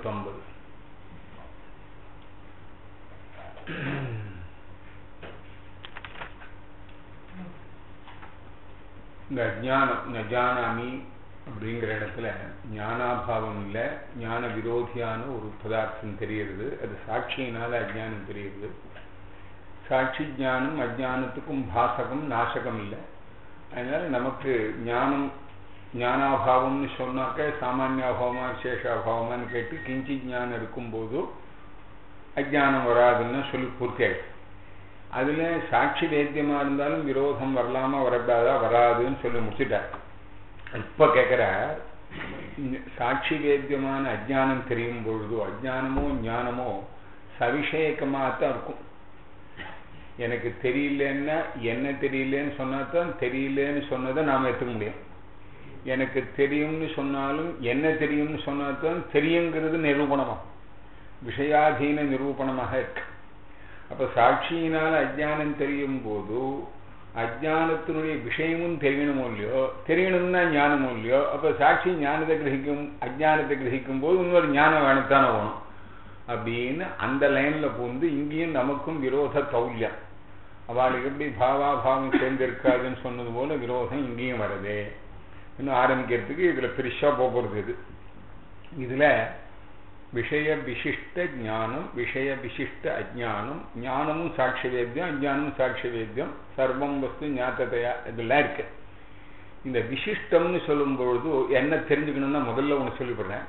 இருநூற்றம்பது இந்த அஜானம் நஜானாமி அப்படிங்கிற இடத்துல ஞானாபாவம் இல்லை ஞான விரோதியான ஒரு பதார்த்தம் தெரியுது அது சாட்சியினால அஜானம் தெரியுது சாட்சி ஞானம் அஜானத்துக்கும் பாசகம் நாசகம் இல்லை அதனால நமக்கு ஞானம் ஞானாபாவம்னு சொன்னாக்க சாமானியாபாவமா விசேஷாபாவமான்னு கேட்டு கிஞ்சி ஞானம் இருக்கும்போது அஜானம் வராதுன்னு சொல்லி பூர்த்தி ஆயிடுச்சு அதுல சாட்சி வேத்தியமா இருந்தாலும் விரோதம் வரலாமா வரக்கூடாதா வராதுன்னு சொல்லி முடிச்சுட்டார் இப்ப கேட்கிற சாட்சி வேத்தியமான அஜானம் தெரியும் பொழுது அஜானமோ ஞானமோ சவிஷேகமாகத்தான் இருக்கும் எனக்கு தெரியலன்னா என்ன தெரியலன்னு சொன்னா தான் தெரியலன்னு சொன்னதை நாம எடுத்துக்க முடியும் எனக்கு தெரியும்னு சொன்னாலும் என்ன தெரியும்னு சொன்னா தான் தெரியுங்கிறது நிரூபணமா விஷயாதீன நிரூபணமாக இருக்கு அப்ப சாட்சியினால் அஜானம் தெரியும் போது அஜானத்தினுடைய விஷயமும் தெரியணுமோ இல்லையோ தெரியணும்னா ஞானமோ இல்லையோ அப்ப சாட்சி ஞானத்தை கிரகிக்கும் அஜானத்தை கிரகிக்கும் போது இன்னொரு ஞானம் வேணுத்தானே வேணும் அப்படின்னு அந்த லைன்ல பூந்து இங்கேயும் நமக்கும் விரோத தௌல்யம் அவளுக்கு எப்படி பாவாபாவம் சேர்ந்து இருக்காதுன்னு சொன்னது போல விரோதம் இங்கேயும் வருது இன்னும் ஆரம்பிக்கிறதுக்கு இதுல பெருசா போகிறது இது இதுல விஷய விசிஷ்ட ஞானம் விஷய விசிஷ்ட அஜானம் ஞானமும் சாட்சி வேத்தியம் அஜானமும் சாட்சி வேத்தியம் சர்வம் வஸ்து ஞாத்ததையா இதெல்லாம் இருக்கு இந்த விசிஷ்டம்னு சொல்லும் பொழுது என்ன தெரிஞ்சுக்கணும்னா முதல்ல ஒன்று சொல்லிவிடுறேன்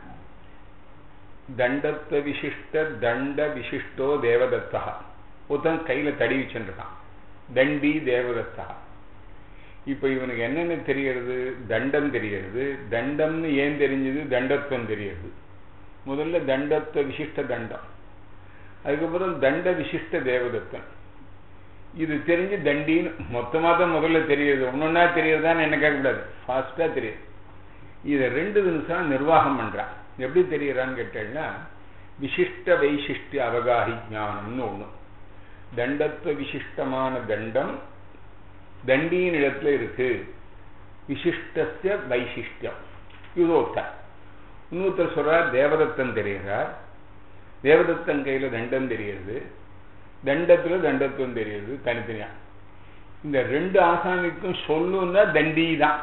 தண்டத்துவ விசிஷ்ட தண்ட விசிஷ்டோ தேவதத்தா ஒருத்தன் கையில தடி வச்சுருக்கான் தண்டி தேவதத்தா இப்ப இவனுக்கு என்னென்ன தெரியறது தண்டம் தெரியறது தண்டம்னு ஏன் தெரிஞ்சது தண்டத்துவம் தெரியறது முதல்ல தண்டத்துவ விசிஷ்ட தண்டம் அதுக்கப்புறம் தண்ட விசிஷ்ட தேவதத்தன் இது தெரிஞ்சு தண்டின்னு மொத்தமாக தான் முதல்ல தெரியுது ஒன்னொன்னா தெரியறதான்னு என்ன கேட்கக்கூடாது ஃபாஸ்டா தெரியுது இதை ரெண்டு நிமிஷம் நிர்வாகம் பண்றான் எப்படி தெரியறான்னு கேட்டேன்னா விசிஷ்ட வைசிஷ்ட அவகாஹி ஞானம்னு ஒண்ணு தண்டத்துவ விசிஷ்டமான தண்டம் தண்டியின் இடத்துல இருக்கு விசிஷ்டஸ்ய வைசிஷ்டியம் இது ஒருத்தர் இன்னொருத்தர் சொல்றார் தேவதத்தன் தெரிகிறார் தேவதத்தன் கையில தண்டம் தெரியுது தண்டத்துல தண்டத்துவம் தெரியுது தனித்தனியா இந்த ரெண்டு ஆசாமிக்கும் சொல்லுன்னா தண்டி தான்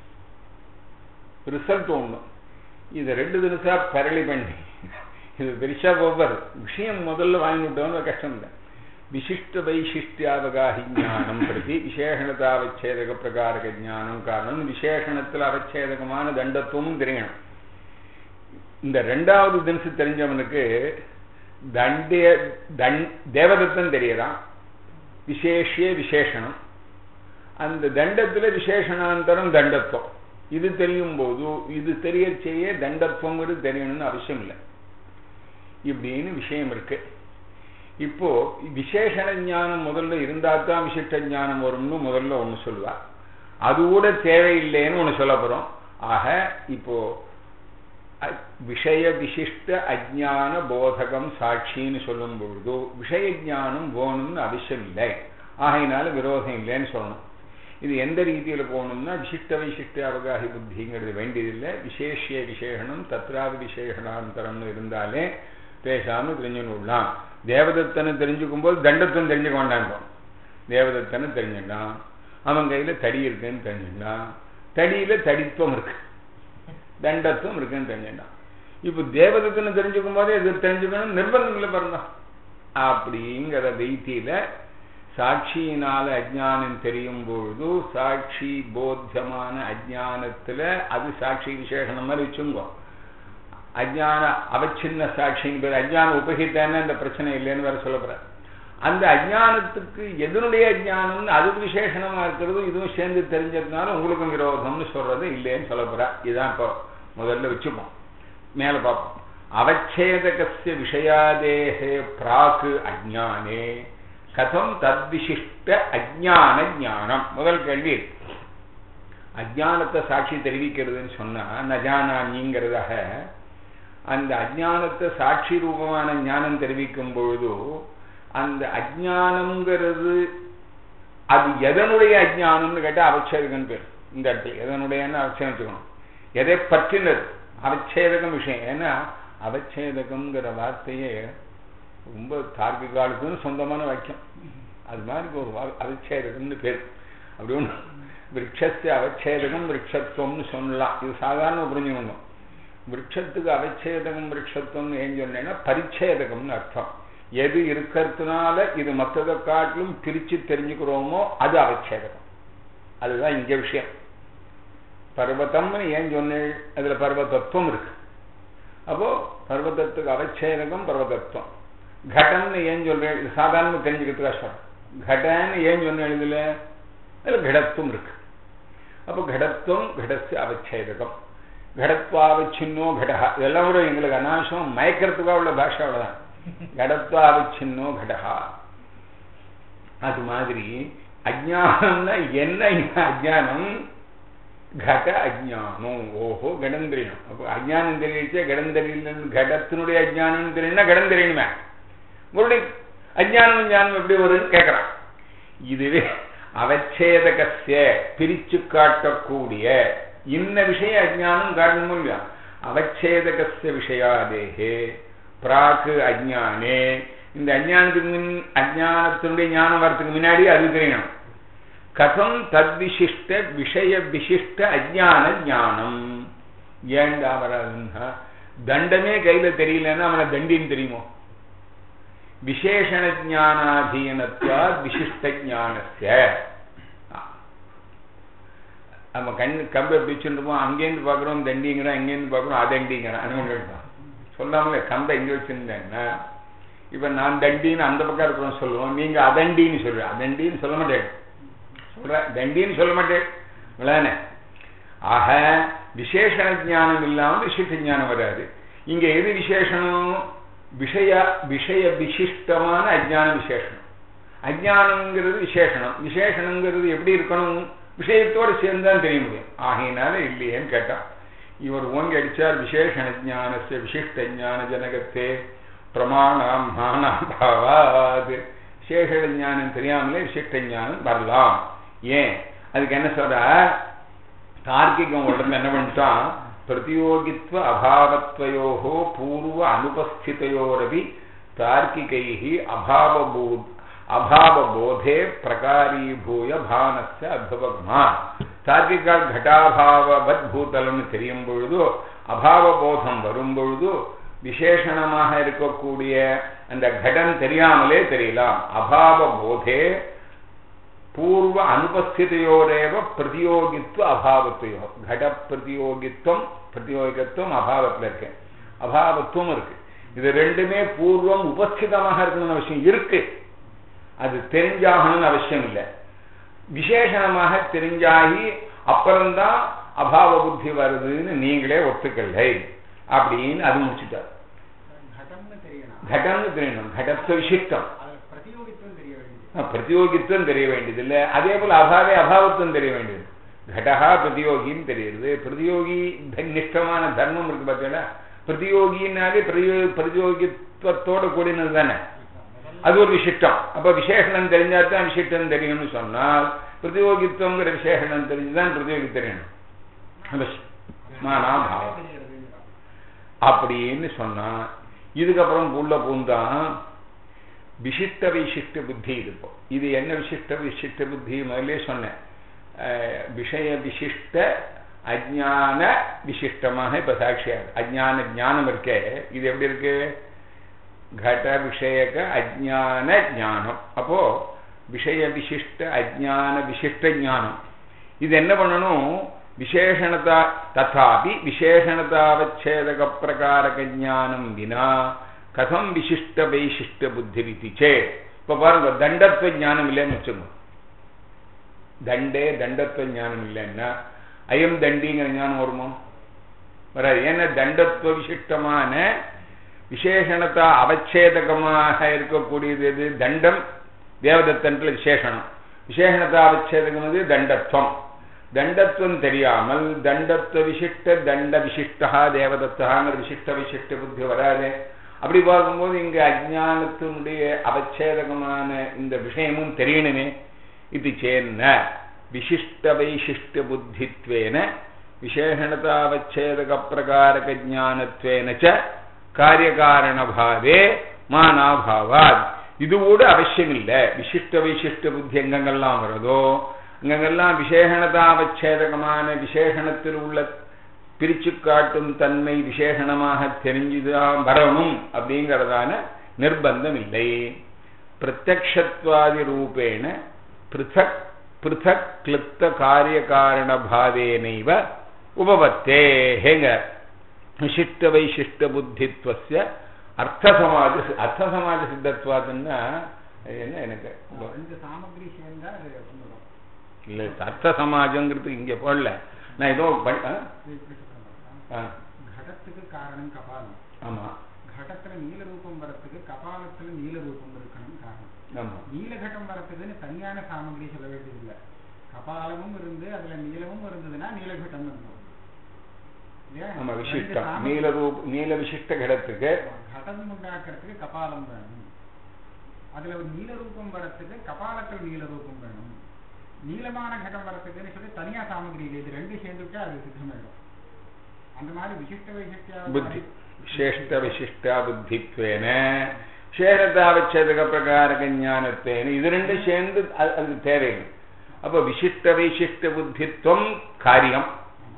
ரிசல்ட் ஒண்ணும் இதை ரெண்டு தினசா பரளி பண்ணி இது பெருசா போவார் விஷயம் முதல்ல வாங்கி விட்டோம்னு கஷ்டம் இல்லை விசிஷ்ட வைசிஷ்டியாவகாஹி ஞானம் பிரதி விசேஷணதாவச்சேதக பிரகாரக ஞானம் காரணம் விசேஷணத்தில் அவச்சேதகமான தண்டத்துவமும் தெரியணும் இந்த ரெண்டாவது தினசு தெரிஞ்சவனுக்கு தண்டிய தன் தேவதத்தன் தெரியறான் விசேஷிய விசேஷணம் அந்த தண்டத்துல விசேஷணாந்தரம் தண்டத்துவம் இது தெரியும் போது இது தெரிய செய்ய தண்டத்துவங்கிறது தெரியணும்னு அவசியம் இல்லை இப்படின்னு விஷயம் இருக்கு இப்போ விசேஷண ஞானம் முதல்ல இருந்தா தான் விசிஷ்ட ஞானம் வரும்னு முதல்ல ஒண்ணு சொல்லுவா அது கூட தேவையில்லைன்னு ஒண்ணு சொல்ல போறோம் ஆக இப்போ விஷய விசிஷ்ட அஜான போதகம் சாட்சின்னு சொல்லும் பொழுது விஷய ஜானம் போகணும்னு அவசியம் இல்லை ஆகையினால விரோதம் இல்லைன்னு சொல்லணும் இது எந்த ரீதியில போகணும்னா விசிஷ்ட வைசிஷ்ட அவகாஹி புத்திங்கிறது வேண்டியதில்லை விசேஷிய விசேஷனம் தத்ராது விசேஷனாந்தரம்னு இருந்தாலே பேசாம தெரிஞ்சுக்கலாம் தேவதத்தனை தெரிஞ்சுக்கும் போது தண்டத்தன் தெரிஞ்சுக்க வேண்டாம் தேவதத்தனை தெரிஞ்சுட்டான் அவன் கையில தடி இருக்குன்னு தெரிஞ்சுட்டான் தடியில தடித்துவம் இருக்கு தண்டத்துவம் இருக்குன்னு தெரிஞ்சுட்டான் இப்ப தேவதத்தனை தெரிஞ்சுக்கும் போதே இது தெரிஞ்சுக்கணும் நிர்பந்தங்களை பாருங்க அப்படிங்கிற வைத்தியில சாட்சியினால அஜானம் தெரியும் பொழுது சாட்சி போத்தியமான அஜானத்துல அது சாட்சி விசேஷனம் மாதிரி வச்சுங்கோ அஜான அவச்சின்ன சாட்சின்னு பேர் அஜான உபகித்தான இந்த பிரச்சனை இல்லைன்னு வேற சொல்லப்படுற அந்த அஜானத்துக்கு எதனுடைய அஜானம்னு அது விசேஷனமா இருக்கிறது இதுவும் சேர்ந்து தெரிஞ்சதுனால உங்களுக்கும் விரோதம்னு சொல்றது இல்லைன்னு சொல்ல போற இதுதான் இப்போ முதல்ல வச்சுப்போம் மேல பார்ப்போம் அவச்சேதகசிய விஷயாதேகே பிராக்கு அஜானே கதம் தத்விசிஷ்ட அஜான ஞானம் முதல் கேள்வி அஜானத்தை சாட்சி தெரிவிக்கிறதுன்னு சொன்னா நஜானானிங்கிறதாக அந்த அஜானத்தை சாட்சி ரூபமான ஞானம் தெரிவிக்கும் பொழுது அந்த அஜானம்ங்கிறது அது எதனுடைய அஜானம்னு கேட்டா அவச்சேதகன் பேர் இந்த இடத்துல எதனுடையன்னு அவச்சேதம் வச்சுக்கணும் எதை பற்றினது அவச்சேதகம் விஷயம் ஏன்னா அவச்சேதகம்ங்கிற வார்த்தையே ரொம்ப தார்க்கிகாலுக்குன்னு சொந்தமான வாக்கியம் அது மாதிரி ஒரு வா- அவச்சேதகம்னு பேர் அப்படி ஒன்று விரக்ஷஸ்ய அவச்சேதகம் விரக்ஷத்துவம்னு சொல்லலாம் இது சாதாரண புரிஞ்சுக்கணும் விரக்ஷத்துக்கு அவச்சேதகம் விரக்ஷத்துவம்னு ஏன் சொன்னேன்னா பரிச்சேதகம்னு அர்த்தம் எது இருக்கிறதுனால இது மற்றதை காட்டிலும் பிரிச்சு தெரிஞ்சுக்கிறோமோ அது அவச்சேதகம் அதுதான் இங்க விஷயம் பர்வதம்னு ஏன் சொன்னேன் அதுல பர்வதத்துவம் இருக்கு அப்போ பர்வதத்துக்கு அவச்சேதகம் பர்வதத்துவம் கடம்னு ஏன் சொல்றேன் இது சாதாரண தெரிஞ்சுக்கிறதுக்காக சொல்றேன் கடன்னு ஏன் சொன்னேன் இதுல அதுல கடத்துவம் இருக்கு அப்போ கடத்துவம் கடஸ்ய அவச்சேதகம் கடத்வாவச்சின்னோ கடஹா இதெல்லாம் கூட எங்களுக்கு அனாவசியம் மயக்கிறதுக்காக உள்ள பாஷை அவ்வளவுதான் கடத்வாவச்சின்னோ கடஹா அது மாதிரி அஜானம்னா என்ன அஜானம் கட அஜானம் ஓஹோ கடம் தெரியணும் அப்போ அஜானம் தெரியிச்சே கடம் தெரியலன்னு கடத்தினுடைய அஜானம் தெரியணும்னா கடம் தெரியணுமே மறுபடியும் அஜானம் ஞானம் எப்படி வருதுன்னு கேட்கறான் இதுவே அவச்சேதகசிய பிரிச்சு காட்டக்கூடிய இன்ன விஷய அஜானம் காட்டணும் இல்லையா அவச்சேதகசிய விஷயாதேகே பிராக்கு அஜானே இந்த அஜானத்துக்கு முன் அஜானத்தினுடைய ஞானம் வரத்துக்கு முன்னாடி அது தெரியணும் கதம் தத்விசிஷ்ட விஷய விசிஷ்ட அஜான ஞானம் ஏண்டா வராதுன்னா தண்டமே கையில தெரியலன்னா அவனை தண்டின்னு தெரியுமோ விசேஷண ஜானாதீனத்வா விசிஷ்ட ஜானஸ்ய நம்ம கண் கம்பு எப்படி வச்சுருப்போம் அங்கேருந்து பார்க்குறோம் தண்டிங்கிறோம் அங்கேருந்து பார்க்குறோம் அதண்டிங்கிறான் அனுபவம் சொல்லாமலே கம்பை இங்கே வச்சுருந்தேன்னா இப்போ நான் தண்டின்னு அந்த பக்கம் இருக்கிறோம் சொல்லுவோம் நீங்கள் அதண்டின்னு சொல்லுவேன் அதண்டின்னு சொல்ல மாட்டேன் சொல்ற தண்டின்னு சொல்ல மாட்டேன் இவ்வளோதானே ஆக விசேஷண ஞானம் இல்லாமல் விசிஷ்ட ஞானம் வராது இங்க எது விசேஷனம் விஷய விஷய விசிஷ்டமான அஜ்ஞான விசேஷனம் அஜ்ஞானங்கிறது விசேஷனம் விசேஷனங்கிறது எப்படி இருக்கணும் விஷயத்தோடு சேர்ந்து தான் தெரிய முடியும் ஆகையினால இல்லையேன்னு கேட்டான் இவர் ஓங்கி அடிச்சார் விசேஷண ஜானஸ்ய விசிஷ்ட ஞான ஜனகத்தே பிரமாணம் மானாபாவாது விசேஷ ஞானம் தெரியாமலே விசிஷ்ட ஞானம் வரலாம் ஏன் அதுக்கு என்ன சொல்ற தார்க்கிகம் உடம்பு என்ன பண்ணிட்டான் பிரதியோகித்வ அபாவத்வயோகோ பூர்வ அனுபஸ்திதையோரபி தார்க்கிகைः அபாவபூத் அபாவபோதே பிரகாரீபூய பானஸ்ய அபவக்மா தார்க்கிகால் கட்டாபாவவத் பூதலம்னு தெரியும் பொழுது அபாவபோதம் வரும் பொழுது விசேஷணமாக இருக்கக்கூடிய அந்த கடம் தெரியாமலே தெரியலாம் அபாவ போதே பூர்வ அனுபஸ்திதையோரேவ பிரதியோகித்துவ அபாவத்தையோ கட பிரதியோகித்துவம் பிரதியோகித்துவம் அபாவத்தில் இருக்கு அபாவத்துவம் இருக்கு இது ரெண்டுமே பூர்வம் உபஸ்திதமாக இருக்கணும்னு அவசியம் இருக்கு அது தெரிஞ்சாகணும்னு அவசியம் இல்லை விசேஷணமாக தெரிஞ்சாகி அப்புறம்தான் அபாவ புத்தி வருதுன்னு நீங்களே ஒத்துக்கலை அப்படின்னு அது முடிச்சுட்டார் घटம்னு தெரியணும் கடம்னு தெரியணும் கடத்துவ விசிஷ்டம் அது பிரதியோகித்துவம் தெரிய வேண்டியது பிரதியோகித்துவம் தெரிய வேண்டியதில்லை அதே போல அபாவே அபாவத்துவம் தெரிய வேண்டியது கடகா பிரதியோகின்னு தெரியுது பிரதியோகி நிஷ்டமான தர்மம் இருக்கு பார்த்தீங்களா பிரதியோகினாலே பிரதியோ பிரதியோகித்துவத்தோட கூடினது தானே அது ஒரு விசிஷ்டம் அப்ப விசேஷணம் தெரிஞ்சா தான் விசிஷ்டம் தெரியும்னு சொன்னால் பிரதியோகித்துவங்கிற விசேஷணம் தெரிஞ்சுதான் பிரதியோகி தெரியணும் அவசியம். மானாபாவம் தெரிகிறதுங்கிறான். அப்படின்னு சொன்னா இதுக்கப்புறம் உள்ள பூந்தான் விசிஷ்ட விசிஷ்ட புத்தி இருக்கும் இது என்ன விசிஷ்ட விசிஷ்ட புத்தி முதல்ல சொன்னேன் அஹ், விஷய விசிஷ்ட அஜான விசிஷ்டமாக இப்ப சாட்சியாது அஜான ஞானம் இருக்கே இது எப்படி இருக்கு கட விஷயக அஜான ஞானம் அப்போ விஷய விசிஷ்ட அஜான விசிஷ்ட ஞானம் இது என்ன பண்ணணும் விசேஷணதா ததாபி விசேஷணதாவச்சேதக பிரகாரக ஞானம் வினா கதம் விசிஷ்ட வைசிஷ்ட புத்தி விதி சே இப்ப பாருங்க தண்டத்துவ ஞானம் இல்லைன்னு வச்சுக்கோங்க தண்டே தண்டத்துவ ஞானம் இல்லைன்னா அயம் தண்டிங்கிற ஞானம் வருமோ வராது ஏன்னா தண்டத்துவ விசிஷ்டமான விசேஷணத்தா அவச்சேதகமாக இருக்கக்கூடியது எது தண்டம் தேவதத்தன்ல விசேஷணம் விசேஷணத்தா அவச்சேதகம் எது தண்டத்துவம் தண்டத்துவம் தெரியாமல் தண்டத்துவ விசிஷ்ட தண்ட விசிஷ்டா தேவதத்தாங்கிற விசிஷ்ட விசிஷ்ட புத்தி வராது அப்படி பார்க்கும்போது இங்க அஜானத்தினுடைய அவச்சேதகமான இந்த விஷயமும் தெரியணுமே இது சேன்ன விசிஷ்ட வைசிஷ்ட புத்தித்வேன விசேஷணதாவச்சேதக பிரகாரக ஞானத்வேன ச காரியகாரண பாவே மானாபாவாத் இது கூட அவசியம் இல்லை விசிஷ்ட வைசிஷ்ட புத்தி எங்கெங்கெல்லாம் வருதோ அங்கெங்கெல்லாம் விசேஷணதாவச்சேதகமான விசேஷணத்தில் உள்ள பிரிச்சு காட்டும் தன்மை விசேஷணமாக தெரிஞ்சுதான் வரணும் அப்படிங்கிறதான நிர்பந்தம் இல்லை பிரத்யக்ஷத்வாதி ரூபேண பிருத்தக் பிருத்தக் கிளிப்த காரிய காரண பாவேனைவ உபபத்தே ஹேங்க விசிஷ்ட வைசிஷ்ட புத்தித்வஸ்ய அர்த்த சமாஜ அர்த்த சமாஜ சித்தத்வாதுன்னா அது என்ன எனக்கு ரெண்டு சாமகிரி சேர்ந்தா அது வந்துடும் இல்லை அர்த்த சமாஜங்கிறதுக்கு இங்கே போடல நான் ஏதோ பண்- ஆ? இது எப்படி சொல்றாங்க? ஆ, கடத்துக்கு காரணம் கபாலம் ஆமா கடத்துல நீல ரூபம் வரத்துக்கு கபாலத்துல நீல ரூபம் இருக்கணும் காரணம் ஆமா நீலகட்டம் வரத்துக்குன்னு தனியான சாமகிரி சொல்ல வேண்டியதில்லை கபாலமும் இருந்து அதுல நீலமும் இருந்ததுன்னா நீலகட்டம் இருக்கும் இல்லையா? ஆமா ரெண்டு விசிஷ்டம் சாமகிரி- நீல ரூப நீல விசிஷ்ட கடத்துக்கு கடம் உண்டாக்குறதுக்கு கபாலம் வேணும் அதுல ஒரு நீல ரூபம் வரத்துக்கு கபாலத்தில் நீல ரூபம் வேணும் நீளமான கடம் வரத்துக்குன்னு சொல்லி தனியா சாமகிரி இல்லை இது ரெண்டு சேர்ந்துட்டா அது சித்தமாயிடும் அந்த மாதிரி விசிஷ்ட வைசிஷ்டியா புத்தி விசேஷ்ட விசிஷ்டா புத்தித்வேன விசேஷதாவச்சேதக பிரகாரக ஞானத்தேன இது ரெண்டும் சேர்ந்து அது அது தேவையில்லை அப்போ விசிஷ்ட வைசிஷ்ட புத்தித்வம் காரியம்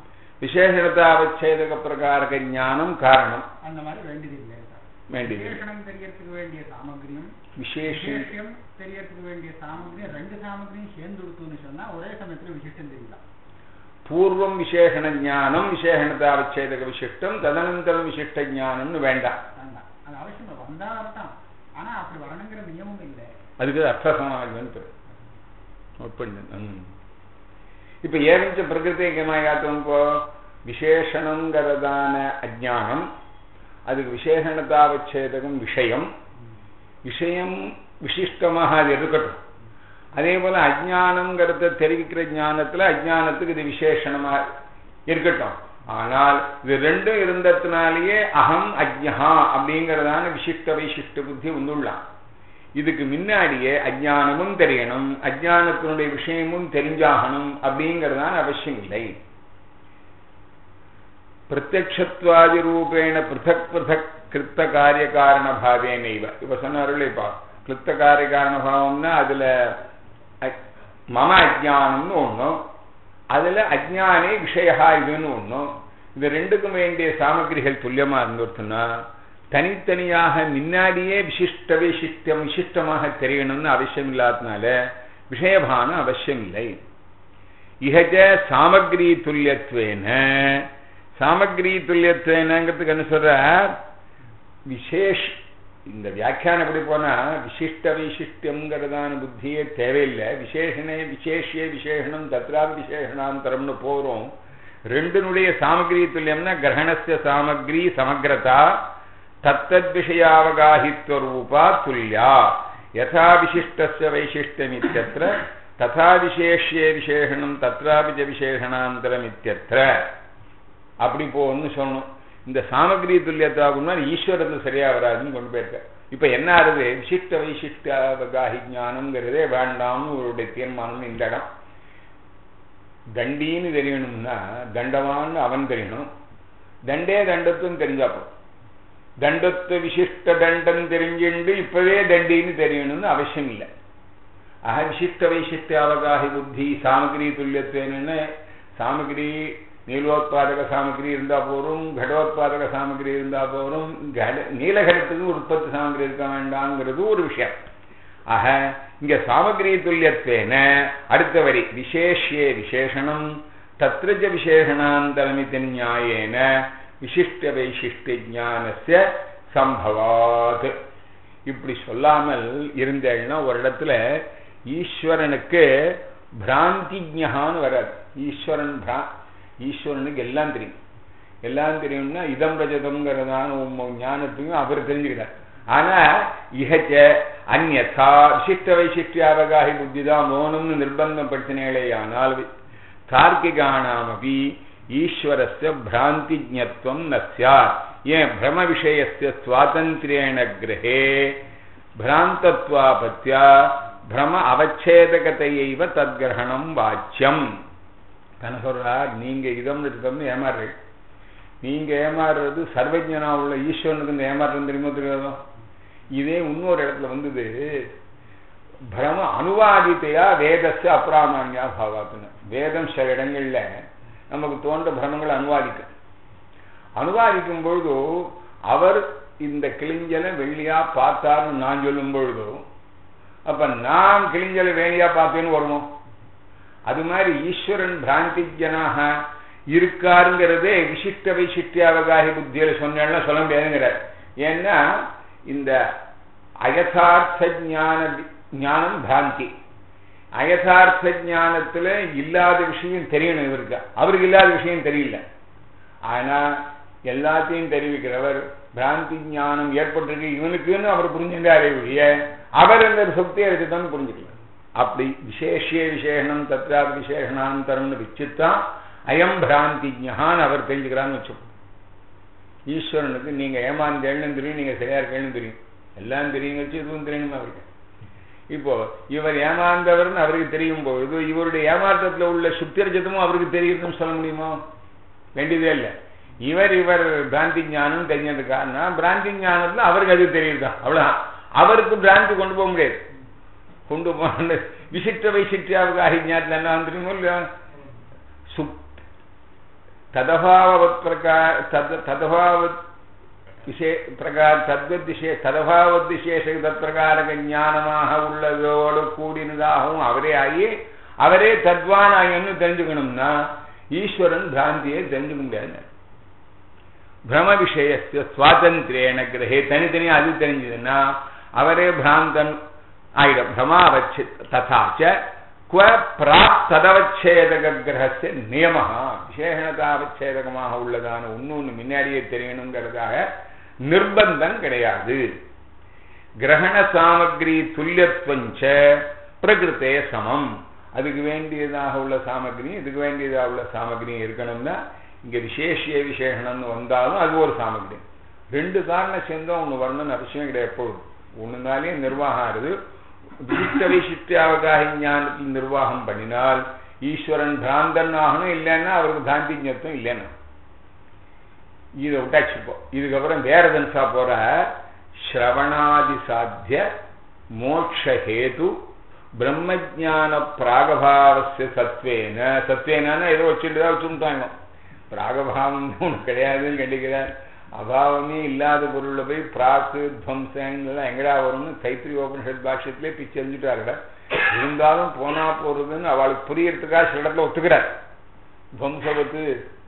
விசேஷதாவச்சேதக பிரகாரக ஞானம் காரணம் அந்த மாதிரி வேண்டியதில்லை வேண்டியதில்லை. விசேஷனம் தெரியறதுக்கு வேண்டிய சாமகிரியும் விசேஷம் விசேஷம் தெரியறதுக்கு வேண்டிய சாமகிரியும் ரெண்டு சாமகிரியும் சேர்ந்து கொடுத்துன்னு சொன்னா ஒரே சமயத்துல விசிஷ்டம் தெரியலாம் பூர்வம் விசேஷண ஞானம் விசேஷணதாவச்சேதக விசிஷ்டம் ததனந்தரம் விசிஷ்ட ஞானம்னு வேண்டாம் வேண்டாம் அது அவசியம் வந்தா வரட்டும் ஆனா அப்படி வரணுங்கிற நியமம் இல்லை அதுக்கு அர்த்த சமாஜம் பேர் நோட் பண்ணு ம். இப்ப ஏவஞ்ச பிரகிருதிகமாயாத்தம் இப்போ விசேஷணங்கிறதான அஜானம் அதுக்கு விசேஷணதாவச்சேதகம் விஷயம் விஷயம் விசிஷ்டமாக அது இருக்கட்டும் அதே போல அஜானம்ங்கிறத தெரிவிக்கிற ஞானத்துல அஜானத்துக்கு இது விசேஷணமா இருக்கட்டும் ஆனால் இது ரெண்டும் இருந்ததுனாலேயே அகம் அஜ்ஞா அப்படிங்கிறதான விசிஷ்ட வைசிஷ்ட புத்தி வந்துள்ளான் இதுக்கு முன்னாடியே அஜானமும் தெரியணும் அஜானத்தினுடைய விஷயமும் தெரிஞ்சாகணும் அப்படிங்கிறதான அவசியம் இல்லை பிரத்யக்ஷத்வாதி ரூபேண பிருத்தக் பிருத்தக் கிருத்த காரிய காரண பாவேனைவ இப்ப சொன்னார்கள் இப்ப கிருத்த காரிய காரண பாவம்னா அதுல அ- மம அஜானம்னு ஒண்ணும் அதுல அஜ்ஞானே விஷயா இதுன்னு ஒண்ணும் இது ரெண்டுக்கும் வேண்டிய சாமகிரிகள் துல்லியமா இருந்துட்டுன்னா தனித்தனியாக முன்னாடியே விசிஷ்ட விசிஷ்டம் விசிஷ்டமாக தெரியணும்னு அவசியம் இல்லாதனால விஷயபானம் அவசியம் இல்லை இகஜ சாமகிரி துல்லியத்வேன சாமகிரி துல்லியத்வேனங்கிறதுக்கு என்ன சொல்ற விசேஷ் இந்த வியாக்கியானம் எப்படி போனா விசிஷ்ட வைசிஷ்டியம்ங்கிறதான புத்தியே தேவையில்லை விசேஷனே விசேஷிய விசேஷனம் தத்ராபி விசேஷனாந்தரம்னு போறோம் ரெண்டினுடைய சாமகிரி துல்லியம்னா கிரகணஸ்ய சாமகிரி சமக்ரதா தத்தத் விஷயாவகாஹித்வ ரூபா துல்யா யதா விசிஷ்டஸ்ய வைசிஷ்டமித்யத்ர ததா விசேஷ்யே விசேஷணம் தத்ராபி ச விசேஷணாந்தரம் இத்தியத்ர அப்படி போன்னு சொல்லணும் இந்த சாமகிரி துல்லியத்தாகும்னா ஈஸ்வரத்து சரியா வராதுன்னு கொண்டு போயிருக்க இப்ப என்ன ஆறுது விசிஷ்ட வைசிஷ்டாவகாஹி ஞானம்ங்கிறதே வேண்டாம்னு ஒரு தீர்மானம் இந்த இடம் தண்டின்னு தெரியணும்னா தண்டவான்னு அவன் தெரியணும் தண்டே தண்டத்தும் தெரிஞ்சாப்போ தண்டத்து விசிஷ்ட தண்டம் தெரிஞ்சுண்டு இப்பவே தண்டின்னு தெரியணும்னு அவசியம் இல்லை ஆக விசிஷ்ட வைசிஷ்ட அவகாஹி புத்தி சாமகிரி துல்லியத்துவன்னு சாமகிரி நீலோத்பாதக சாமகிரி இருந்தா போரும் கடோத்பாதக சாமகிரி இருந்தா போரும் கட நீலகடத்துக்கு உற்பத்தி சாமகிரி இருக்க வேண்டாங்கிறது ஒரு விஷயம் ஆக இங்க சாமகிரி துல்லியத்வேன அடுத்த வரி விசேஷே விசேஷணம் தத்ரஜ விசேஷணாந்தரமிதி நியாயேன விசிஷ்ட வைசிஷ்ட ஞானஸ்ய சம்பவாத் இப்படி சொல்லாமல் இருந்தேன்னா ஒரு இடத்துல ஈஸ்வரனுக்கு பிராந்தி ஞான்னு வராது ஈஸ்வரன் பிரா ஈஸ்வரனுக்கு எல்லாம் தெரியும் எல்லாம் தெரியும்னா இதம் ரஜதம்ங்கிறதான உம் ஞானத்தையும் அவர் தெரிஞ்சுக்கிறார் ஆனா இகச்ச அந்யதா விசிஷ்ட வைசிஷ்டியாவகாஹி புத்தி தான் மோனம்னு நிர்பந்தப்படுத்தினேளே ஆனால் தார்க்கிகானாமபி ஈஸ்வரஸ்ய பிராந்தி ஜத்வம் ந ஸ்யாத் ஏன் பிரம விஷயஸ்ய சுவாதந்திரேண கிரகே பிராந்தத்வாபத்யா பிரம அவச்சேதகத்தையைவ தத்கிரகணம் வாச்சியம் தன சொல்றார் நீங்க இதம் ரிதம்னு ஏமாறுறீங்க நீங்க ஏமாறுறது சர்வஜனா உள்ள ஈஸ்வரனுக்கு இந்த ஏமாற்றம் தெரியுமோ தெரியாதோ இதே இன்னொரு இடத்துல வந்தது பிரம அனுவாதித்தையா வேதஸ்ய அப்ராமான்யா பாவாத்துன்னு வேதம் சில இடங்கள்ல நமக்கு தோன்ற பிரமங்களை அனுவாதிக்கும் அனுவாதிக்கும் பொழுது அவர் இந்த கிளிஞ்சலை வெள்ளியா பார்த்தாருன்னு நான் சொல்லும் பொழுது அப்ப நான் கிளிஞ்சலை வேணியா பார்த்தேன்னு வரணும் அது மாதிரி ஈஸ்வரன் பிராந்திஜனாக இருக்காருங்கிறதே விசிஷ்ட வைசிஷ்டியாவகாரி புத்தியில சொன்னா சொல்ல முடியாதுங்கிறார் ஏன்னா இந்த அயதார்த்த ஞான ஞானம் பிராந்தி அயதார்த்த ஞானத்துல இல்லாத விஷயம் தெரியணும் இவருக்கு அவருக்கு இல்லாத விஷயம் தெரியல ஆனா எல்லாத்தையும் தெரிவிக்கிறவர் பிராந்தி ஞானம் ஏற்பட்டிருக்கு இவனுக்குன்னு அவர் புரிஞ்சுட்டாரே ஒழிய அவர் அந்த சொத்தை எடுத்துதான் புரிஞ்சுக்கல அப்படி விசேஷிய விசேஷனம் தத்ரா விசேஷனாந்தரம்னு வச்சுத்தான் அயம் பிராந்தி ஞான் அவர் தெரிஞ்சுக்கிறான்னு வச்சோம் ஈஸ்வரனுக்கு நீங்க ஏமாந்தேன்னு தெரியும் நீங்க சரியா இருக்கேன்னு தெரியும் எல்லாம் தெரியும் வச்சு இதுவும் தெரியணுமா அவருக்கு இப்போ இவர் ஏமாந்தவர்னு அவருக்கு தெரியும் பொழுது இவருடைய ஏமாற்றத்துல உள்ள சுத்திரஜதமும் அவருக்கு தெரியுதுன்னு சொல்ல முடியுமா வேண்டியதே இல்லை இவர் இவர் பிராந்தி ஞானம் தெரிஞ்சது காரணம் பிராந்தி ஞானத்துல அவருக்கு அது தெரியுதுதான் அவ்வளவுதான் அவருக்கு பிராந்தி கொண்டு போக முடியாது கொண்டு போன விசிஷ்ட வைசிஷ்டியாவுக்கு அஹிஞாத்துல என்ன வந்துருமோ இல்லையா சுப் ததபாவத் பிரகார தத் ததபாவத் விசே பிரகார தத்வத் விசே ததபாவத் விசேஷ தற்பிரகாரக ஞானமாக உள்ளதோடு கூடினதாகவும் அவரே ஆகி அவரே தத்வானாயன்னு தெரிஞ்சுக்கணும்னா ஈஸ்வரன் பிராந்தியை தெரிஞ்சுக்க முடியாது பிரம விஷயஸ்ய சுவாதந்திரேன கிரகே தனித்தனியா அது தெரிஞ்சதுன்னா அவரே பிராந்தன் ஆயிடும் பிரமாவச்சி ததாச்ச குவ பிராக் ததவச்சேதக கிரகஸ்ய நியம விசேஷணதாவச்சேதகமாக உள்ளதான ஒன்னு முன்னாடியே தெரியணுங்கிறதாக நிர்பந்தம் கிடையாது கிரகண சாமகிரி துல்லியத்துவஞ்ச பிரகிருத்தே சமம் அதுக்கு வேண்டியதாக உள்ள சாமகிரி இதுக்கு வேண்டியதாக உள்ள சாமகிரியும் இருக்கணும்னா இங்க விசேஷிய விசேஷணம்னு வந்தாலும் அது ஒரு சாமகிரி ரெண்டு காரணம் சேர்ந்தோம் ஒன்று வரணும்னு அவசியம் கிடையாது எப்பொழுதும் ஒண்ணுனாலே நிர்வாகம் ஆறுது விசிஷ்ட விசிஷ்டியாவகாக ஞானத்தில் நிர்வாகம் பண்ணினால் ஈஸ்வரன் பிராந்தன் ஆகணும் இல்லைன்னா அவருக்கு பிராந்திஜத்துவம் இல்லைன்னா இதை விட்டாச்சுப்போம் இதுக்கப்புறம் வேற தன்சா போற ஸ்ரவணாதி சாத்திய மோக்ஷஹேது பிரம்மஜான பிராகபாவசிய சத்வேன சத்வேனா ஏதோ வச்சுட்டு தான் வச்சுட்டாங்க பிராகபாவம் ஒன்று கிடையாதுன்னு கண்டிக்கிறார் அபாவமே இல்லாத பொருள்ல போய் பிராக்கு துவம்சங்கள்லாம் எங்கடா வரும்னு தைத்திரி ஓபனிஷத் பாஷ்யத்திலே பிச்சு எறிஞ்சுட்டாருட இருந்தாலும் போனா போறதுன்னு அவளுக்கு புரியறதுக்காக சில இடத்துல ஒத்துக்கிறார் துவம்சவத்து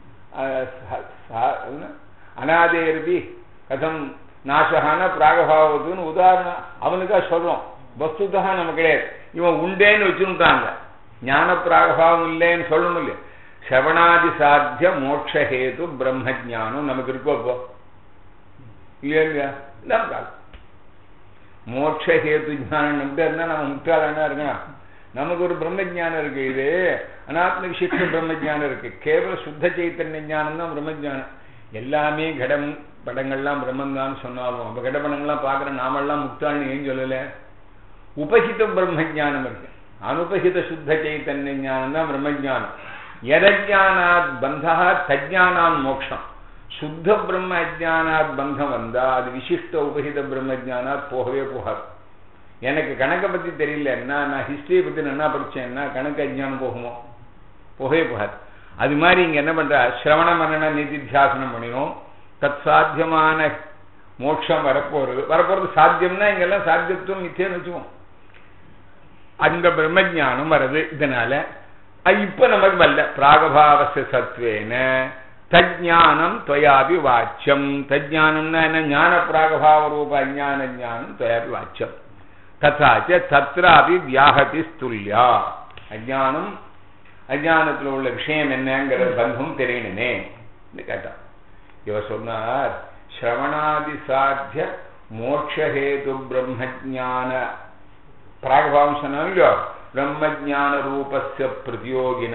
அனாதேருதி கதம் நாசகான பிராகபாவத்துன்னு உதாரணம் அவனுக்காக சொல்றோம் வஸ்துதா நம்ம கிடையாது இவன் உண்டேன்னு வச்சுட்டாங்க ஞான பிராகபாவம் இல்லைன்னு சொல்லணும் இல்லையா சவணாதி சாத்திய மோட்சஹேது பிரம்ம ஜானம் நமக்கு இருக்கோ இப்போ இல்லையா இல்லையா நமக்கு மோட்சஹேது ஞானம் நம்மகிட்ட இருந்தா நம்ம முட்டாளனா இருக்கணும் நமக்கு ஒரு பிரம்ம ஜானம் இருக்கு இது அனாத்ம விசிஷ்ட பிரம்ம ஜானம் இருக்கு கேவல சுத்த சைத்தன்ய ஞானம் தான் பிரம்ம ஜானம் எல்லாமே கடம் படங்கள்லாம் பிரம்மன் தான் சொன்னாலும் அந்த கடப்படங்கள்லாம் பார்க்குற நாமெல்லாம் முக்தாள்னு ஏன் சொல்லல உபஹித பிரம்ம ஜானம் இருக்கு அனுபஹித சுத்த சைத்தன்ய ஞானம் தான் பிரம்ம ஜானம் எதஜானாத் பந்தா தஜானான் மோக்ஷம் சுத்த பிரம்ம அஜானாத் பந்தம் வந்தா அது விசிஷ்ட உபஹித பிரம்ம ஜானாத் போகவே போகாது எனக்கு கணக்கை பத்தி தெரியல என்ன நான் ஹிஸ்டரியை பத்தி என்ன படிச்சேன்னா கணக்கு அஜானம் போகுமோ போகவே போகாது அது மாதிரி இங்க என்ன பண்ற சிரவண மரண நிதித்தியாசனம் பண்ணினோம் தத் சாத்தியமான மோட்சம் வரப்போறது வரப்போறது சாத்தியம்னா இங்கெல்லாம் சாத்தியத்துவம் நிச்சயம் வச்சுவோம் அந்த பிரம்மஜானம் வருது இதனால இப்ப நமக்கு வரல பிராகபாவச சத்வேன தஜானம் துவயாபி வாச்சியம் தஜானம்னா என்ன ஞான பிராகபாவ ரூப அஜான ஞானம் துவயாபி வாச்சியம் ததாச்ச தத்ராபி வியாகதி ஸ்துல்யா அஜானம் அஜானத்தில் உள்ள விஷயம் என்னங்கிற பந்தம் தெரியணுமே கேட்டான் இவர் சொன்னார் ஸ்ரவணாதி சாத்திய மோட்சஹேது பிரம்மஜான பிராகபாவம் சொன்னா இல்லையோ பிரம்மஜான ரூபஸ்ய பிரதியோகினா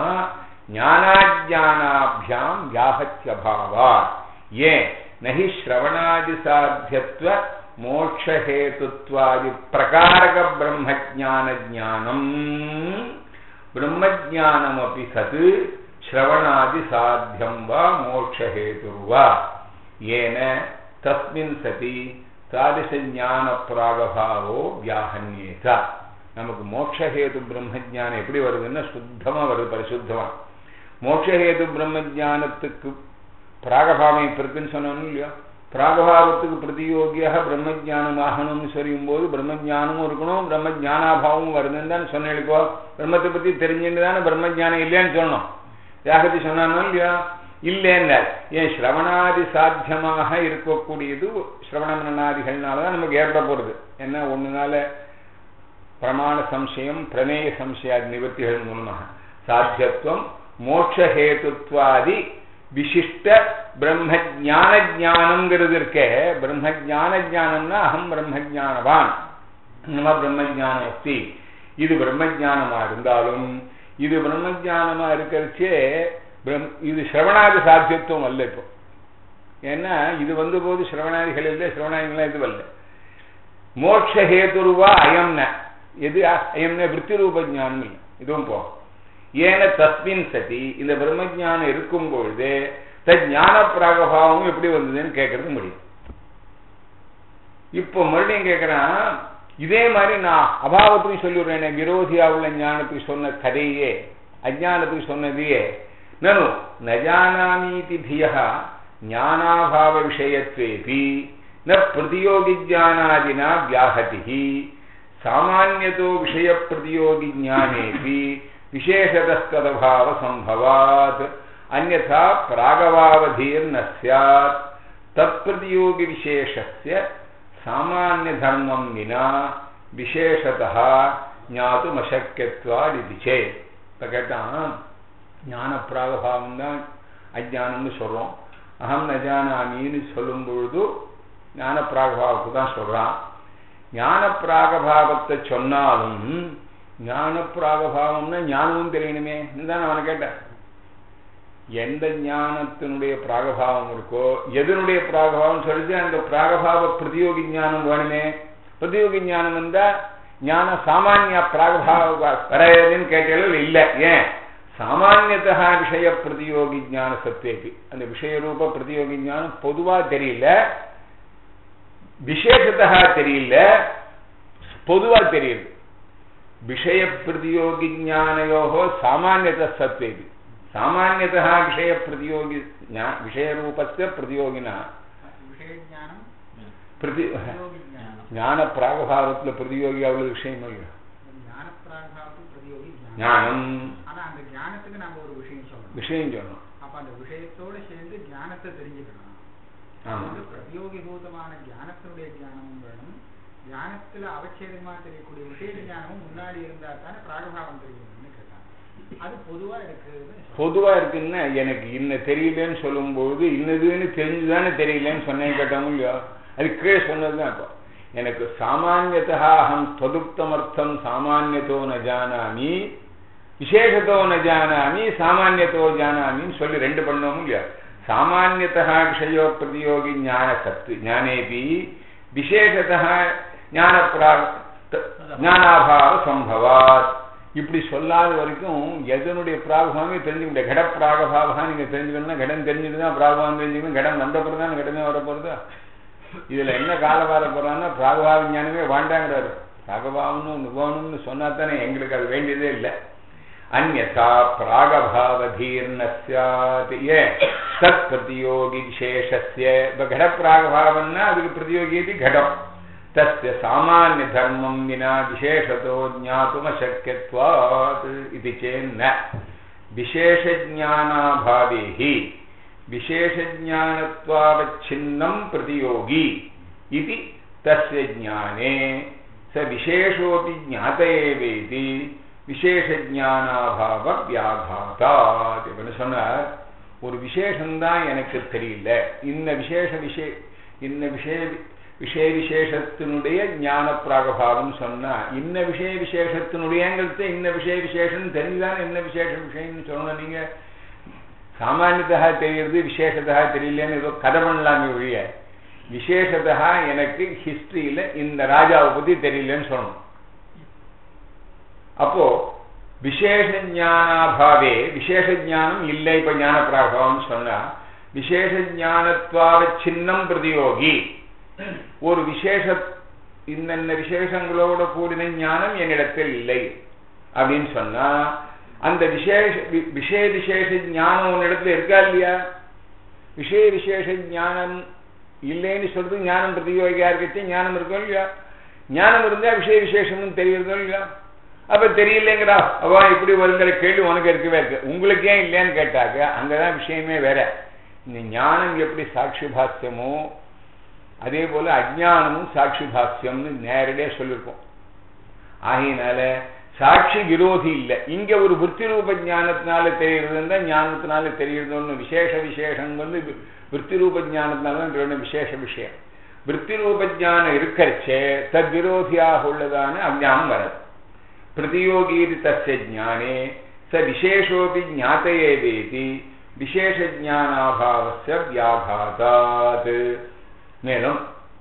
ஞானாஜானாபியாம் வியாகத்தியபாவா ஏன் நகி ஸ்ரவணாதி சாத்தியத்துவ மோட்சஹேதுத்வாதி பிரகாரக பிரம்மஜான ஜானம் பிரம்மஜானம் அப்படி சது ஸ்ரவணாதி சாத்தியம் வா மோட்சஹேதுர்வா ஏன தஸ்மின் சதி தாதிச ஞான பிராகபாவோ வியாகன்யேதா நமக்கு மோட்சஹேது பிரம்மஜானம் எப்படி வருதுன்னா சுத்தமா வருது பரிசுத்தமா மோட்சஹேது பிரம்மஜானத்துக்கு பிராகபாவம் இப்ப இருக்குன்னு சொன்னோம் இல்லையா பிராகபாவத்துக்கு பிரதியோகியாக பிரம்மஜானம் ஆகணும்னு சொல்லும் போது பிரம்மஜானமும் இருக்கணும் பிரம்ம ஜானாபாவமும் வருதுன்னு தானே சொன்னேன் பிரம்மத்தை பத்தி தெரிஞ்சுட்டு தானே பிரம்மஜானம் இல்லையான்னு சொன்னோம் யாகத்தி சொன்னானோ இல்லையா இல்லைன்னார் ஏன் சிரவணாதி சாத்தியமாக இருக்கக்கூடியது சிரவண மரணாதிகள்னால தான் நமக்கு ஏற்பட போறது என்ன ஒண்ணுனால பிரமாண சம்சயம் பிரமேய சம்சயாதி நிவர்த்திகள் மூலமாக சாத்தியத்துவம் மோட்சஹேதுத்வாதி விசிஷ்ட பிரம்ம ஜான ஜானம்ங்கிறது இருக்கே பிரம்ம ஜான ஜானம்னா அகம் பிரம்ம ஜானவான் நம்ம பிரம்ம ஜானம் அஸ்தி இது பிரம்ம ஜானமா இருந்தாலும் இது பிரம்ம ஜானமா இருக்கிறச்சே இது சிரவணாதி சாத்தியத்துவம் அல்ல இப்போ ஏன்னா இது வந்த போது சிரவணாதிகள் இல்லை சிரவணாதிகள்லாம் இது வரல மோட்சஹேதுருவா அயம்ன எது அயம்ன விற்பி ரூப ஜானம் இல்லை இதுவும் போ ஏன தஸ்மின் சதி இந்த பிரம்மஜானம் இருக்கும் பொழுது தன் ஞான பிராகபாவம் எப்படி வந்ததுன்னு கேட்கறது முடியும் இப்போ மறுபடியும் கேட்கிறான் இதே மாதிரி நான் அபாவத்துக்கு சொல்லிவிடுறேன் விரோதியா உள்ள ஞானத்துக்கு சொன்ன கதையே அஜானத்துக்கு சொன்னதையே நனு நஜானாமீதி தியா ஞானாபாவ விஷயத்வேபி ந பிரதியோகி ஜானாதினா வியாஹதி சாமானியதோ விஷய பிரதியோகி ஞானேபி விசேஷதஸ்ததபாவ சம்பவாத் அந்யதா பிராகவாவதீர் ந ஸ்யாத் தற்பிரதியோகி விசேஷஸ்ய சாமானிய தர்மம் வினா விசேஷதா ஞாத்தும் அசக்கியத்வாத் இது சேத் இப்போ கேட்டான் ஞான பிராகபாவம் தான் அஜானம்னு சொல்றோம் அகம் நஜானாமின்னு சொல்லும் பொழுது ஞான பிராகபாவத்தை தான் சொல்றான் ஞான பிராகபாவத்தை சொன்னாலும் ஞான பிராகபாவம்னா ஞானமும் தெரியணுமே தான் அவனை கேட்டேன் எந்த ஞானத்தினுடைய பிராகபாவம் இருக்கோ எதனுடைய பிராகபாவம் சொல்லிட்டு அந்த பிராகபாவ பிரதியோகி ஞானம் வேணுமே பிரதியோகி ஞானம் இருந்தா ஞான சாமானிய பிராகபாவ வரையதுன்னு கேட்டாலும் இல்லை ஏன் சாமானியத்தா விஷய பிரதியோகி ஞான சத்வேபி அந்த விஷயரூப பிரதியோகி ஞானம் பொதுவா தெரியல விசேஷத்தா தெரியல பொதுவா தெரியுது விஷய பிரதியோகி ஞானயோகோ சாமானியத சத்வேபி சாமானியதா விஷய பிரதியோகி விஷயரூபஸ்ய பிரதியோகினா விஷயஞானம் பிரதி பிரதியோகி ஞானம் ஞான பிராகபாவத்துல பிரதியோகி அவ்வளவு விஷயம் இல்லையா ஞான பிராகாத்து பிரதியோகி ஞானம் ஞானம் ஆனா அந்த ஞானத்துக்கு நாம ஒரு விஷயம் சொல்லணும் விஷயம் சொல்லணும் அப்ப அந்த விஷயத்தோட சேர்ந்து ஞானத்தை தெரிஞ்சுக்கணும் ஆமா வந்து பிரதியோகிபூதமான ஞானத்தினுடைய ஞானமும் வேணும் ஞானத்துல அவச்சேதமா தெரியக்கூடிய விஷய ஞானமும் முன்னாடி இருந்தா தானே பிராகபாவம் தெரியும்னு கேட்டாங்க அது பொதுவா இருக்குன்னு சொல்றாங்க. பொதுவா இருக்குன்னா எனக்கு இன்ன தெரியலன்னு சொல்லும்போது இன்னதுன்னு தெரிஞ்சுதானே தெரியலன்னு சொன்னேன் கேட்டோம் இல்லையோ அது கீழே சொன்னதுதான் இப்போ எனக்கு சாமானியதா அகம் தொதுக்தமர்த்தம் சாமானியத்தோ ந ஜானாமி விசேஷத்தோ ந ஜானாமி சாமானியத்தோ ஜானாமின்னு சொல்லி ரெண்டு பண்ணோம் இல்லையா சாமானியதா விஷயோ பிரதியோகி ஞான சத்து ஞானேபி விசேஷதா ஞான ஞானாபாவ சம்பவாத் இப்படி சொல்லாத வரைக்கும் எதனுடைய பிராகபாவமே தெரிஞ்சுக்க முடியாது கட பிராகபாவா நீங்க தெரிஞ்சுக்கணும்னா கடன் தெரிஞ்சுட்டு தான் பிராகபாவம் தெரிஞ்சுக்கணும் கடன் வந்த பிறகு தான் கடமே வர போறதா இதுல என்ன காலம் வர போறான்னா பிராகபாவ ஞானமே வேண்டாங்கிறாரு பிராகபாவம்னு ஒன்று வேணும்னு சொன்னா தானே எங்களுக்கு அது வேண்டியதே இல்லை அந்நா பிராகபாவதீர்ண சாத் ஏன் தத் பிரதியோகி விசேஷஸ்ய இப்ப கட பிராகபாவம்னா அதுக்கு பிரதியோகி இது கடம் तस्य सामान्यधर्मं विना विशेषतो ज्ञातुमशक्यत्वात् इति चेन्न विशेषज्ञानाभावे हि विशेषज्ञानत्वावच्छिन्नं प्रतियोगी इति तस्य ज्ञाने स विशेषोऽपि ज्ञात एवेति விசேஷஜானாபாவ வியாகாதாத் என்ன சொன்னார் ஒரு விசேஷம்தான் எனக்கு தெரியல இன்ன விசேஷ விஷய இன்ன விஷய விஷய விசேஷத்தினுடைய ஞான பிராகபாவம் சொன்னா இன்ன விஷய விசேஷத்தினுடையங்கிறது இன்ன விஷய விசேஷம் தெரிஞ்சுதானே என்ன விசேஷ விஷயம்னு சொல்லணும் நீங்க சாமானியத்தா தெரியுது விசேஷத்தா தெரியலன்னு ஏதோ கதை பண்ணலாமே ஒழிய விசேஷத்தா எனக்கு ஹிஸ்டரியில இந்த ராஜாவை பத்தி தெரியலன்னு சொல்லணும் அப்போ விசேஷ ஞானாபாவே விசேஷ ஞானம் இல்லை இப்ப ஞான பிராகவம் சொன்னா விசேஷ ஞானத்வாவ சின்னம் பிரதியோகி ஒரு விசேஷ இன்னென்ன விசேஷங்களோட கூடின ஞானம் என்னிடத்தில் இல்லை அப்படின்னு சொன்னா அந்த விசேஷ வி- விஷய விசேஷ ஞானம் உன்னிடத்துல இருக்கா இல்லையா விஷய விசேஷ ஞானம் இல்லைன்னு சொல்றது ஞானம் பிரதியோகியா இருக்கச்சு ஞானம் இருக்கோ இல்லையா ஞானம் இருந்தா விஷய விசேஷம்னு தெரியுறதோ இல்லையா அப்ப தெரியலங்கிறா அவ இப்படி வருங்கிற கேள்வி உனக்கு இருக்கவே இருக்கு உங்களுக்கு ஏன் இல்லையான்னு கேட்டாக்க அங்கதான் விஷயமே வேற இந்த ஞானம் எப்படி சாட்சி பாஸ்யமோ அதே போல அஜ்ஞானமும் சாட்சி பாஸ்யம்னு நேரடியா சொல்லியிருக்கோம் ஆகையினால சாட்சி விரோதி இல்லை இங்க ஒரு விற்பி ரூப ஞானத்தினால தெரியுறதுன்னா ஞானத்தினால தெரியுறதுன்னு விசேஷ விசேஷம் வந்து வி- விற்பி ரூப ஞானத்தினால தான் ரெண்டு விசேஷ விஷயம் விற்பி ரூப ஞானம் இருக்கறச்சே தத் விரோதியாக உள்ளதான அஞ்ஞானம் வருது பிரதியோகீதி தஸ்ய ஞானே ச விசேஷோபி ஞாத்தையேதேதி விசேஷ ஞானாபாவஸ்ய வியாகாதாத் மேலும்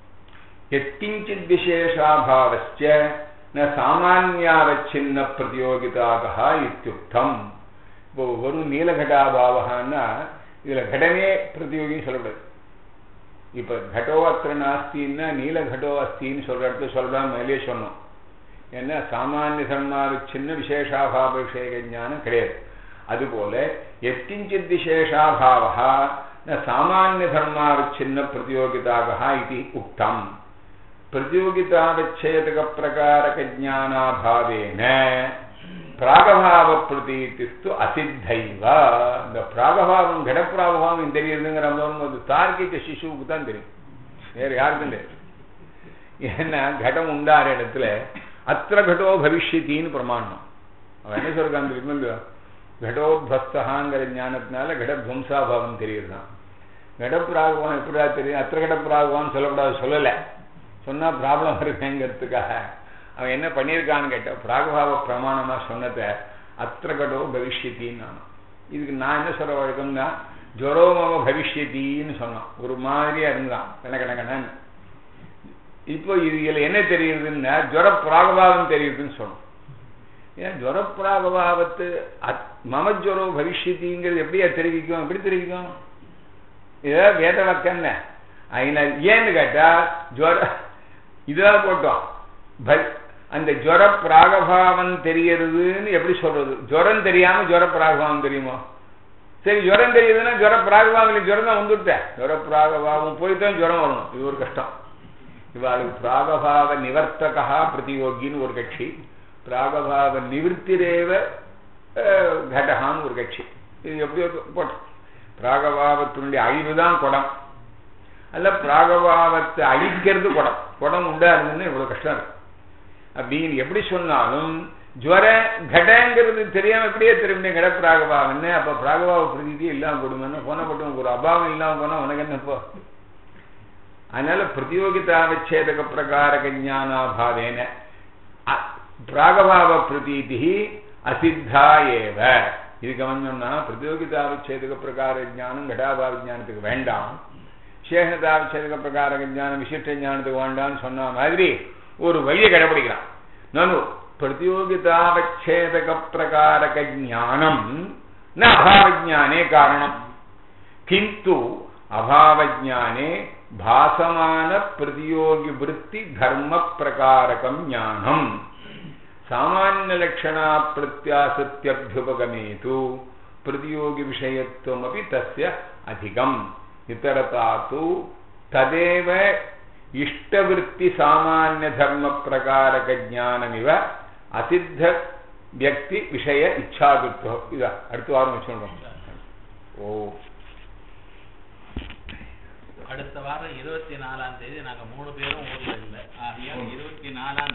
எத்கிஞ்சித் விசேஷாபாவஸ்ய ந சாமானியாவச்சின்ன பிரதியோகிதாக இத்தியுக்தம் இப்போ ஒரு நீலகடாபாவகான்னா இதுல கடமே பிரதியோகின்னு சொல்லக்கூடாது இப்ப கடோ அத்திர நாஸ்தின்னா நீலகடோ அஸ்தின்னு சொல்ற இடத்துல சொல்றான் மேலே சொன்னோம் ஏன்னா சாமானிய தர்மாவிச்சின்ன விசேஷாபாவ விஷய ஞானம் கிடையாது அதுபோல எத்கிஞ்சித் விசேஷாபாவா ந சாமானிய தர்மாவிச்சின்ன பிரதியோகிதாக இது உக்தம் பிரதியோகிதாவச்சேதக பிரகாரக ஞானாபாவேன பிராகபாவ பிரதீதிஸ்து அசித்தைவ இந்த பிராகபாவம் கடப்பிராகபாவம் தெரியுதுங்கிற போது தார்க்கிக சிசுவுக்கு தான் தெரியும் வேற யாருக்கும் தெரியாது ஏன்னா கடம் உண்டார இடத்துல அத்திர கடோ பவிஷ்யத்தின்னு பிரமாணம் அவன் என்ன சொல்றான் தெரியுமா இந்த கடோத்வஸ்தகாங்கிற ஞானத்தினால கடத்வம்சாபாவம் தெரியுதுதான் கடப்பிராகவான் எப்படிடா தெரியும் அத்திர கடப்பிராகவான் சொல்லக்கூடாது சொல்லலை சொன்னா ப்ராப்ளம் இருக்குங்கிறதுக்காக அவன் என்ன பண்ணியிருக்கான்னு கேட்ட பிராகபாவ பிரமாணமா சொன்னதை அத்திரகடோ பவிஷ்யத்தின்னு நானும் இதுக்கு நான் என்ன சொல்ற வழக்கம்னா ஜொரோமவ பவிஷ்யத்தின்னு சொன்னான் ஒரு மாதிரியா இருந்தான் கணக்கணக்கணன்னு இப்போ இது இதுல என்ன தெரியுதுன்னா ஜொர பிராகபாவம் தெரியுதுன்னு சொன்னோம் ஏன் ஜொர பிராகபாவத்து அத்- மம ஜொரோ பவிஷ்யத்திங்கிறது எப்படியா தெரிவிக்கும் எப்படி தெரிவிக்கும் இதை வேத வாக்கியம் அதனால் ஏன்னு கேட்டா ஜொர இதுதான் போட்டோம் பல் அந்த ஜொர பிராகபாவம் தெரியறதுன்னு எப்படி சொல்றது ஜுரம் தெரியாம ஜொர பிராகபாவம் தெரியுமோ சரி ஜுரம் தெரியுதுன்னா ஜொர பிராகபாவம் இல்லை ஜுரம் தான் வந்துட்டேன் ஜொர பிராகபாவம் போய் தான் ஜுரம் வரணும் இது ஒரு கஷ்டம் இவாளுக்கு பிராகபாவ நிவர்த்தகா பிரதியோகின்னு ஒரு கட்சி பிராகபாவ நிவர்த்திரேவ அஹ், கடகான்னு ஒரு கட்சி இது எப்படியோ போட்டோம் பிராகபாவத்தினுடைய அழிவு தான் குடம் அல்ல பிராகபாவத்தை அழிக்கிறது குடம் குடம் உண்டா இருந்ததுன்னு இவ்வளவு கஷ்டம் இருக்கு அப்படின்னு எப்படி சொன்னாலும் ஜுவர கடங்கிறது தெரியாம எப்படியே தெரியும் கட பிராகபாவன்னு அப்ப பிராகபாவ பிரதிதி இல்லாம கொடுங்கன்னு போன போட்டு ஒரு அபாவம் இல்லாம போனா உனக்கு என்ன இப்போ அதனால பிரதியோகிதாவச்சேதக பிரகாரக ஞானாபாவேன அ- பிராகபாவ பிரதீதி அசித்தா ஏவ இது கவனிச்சோம்னா பிரதியோகிதாவச்சேதக பிரகார ஞானம் கடாபாவ ஞானத்துக்கு வேண்டாம் சேஷதாவச்சேதக பிரகாரக ஞானம் விசிஷ்ட ஞானத்துக்கு வேண்டாம்னு சொன்ன மாதிரி ஒரு வழியை கடைபிடிக்கிறான் நானு பிரதியோகிதாவச்சேதக பிரகாரக ஞானம் ந அபாவஜானே காரணம் किंतु अभावज्ञाने भासमान प्रतियोगी वृत्ति धर्म प्रकारकम ज्ञानम सामान्य लक्षणा प्रत्यासत्यभ्युपगमे तु प्रतियोगी विषयत्वमपि तस्य अधिकम् इतरता तु तदेव इष्टवृत्ति सामान्य धर्म प्रकारक ज्ञानमिव असिद्ध व्यक्ति विषय इच्छाकृत्व इदा அடுத்து வாரம் வச்சுக்கோங்க ஓ அடுத்த வாரம் இருபத்தி நாலாம் தேதி நாங்க மூணு பேரும் ஊர்ல இல்லை ஆகையால் இருபத்தி நாலாம்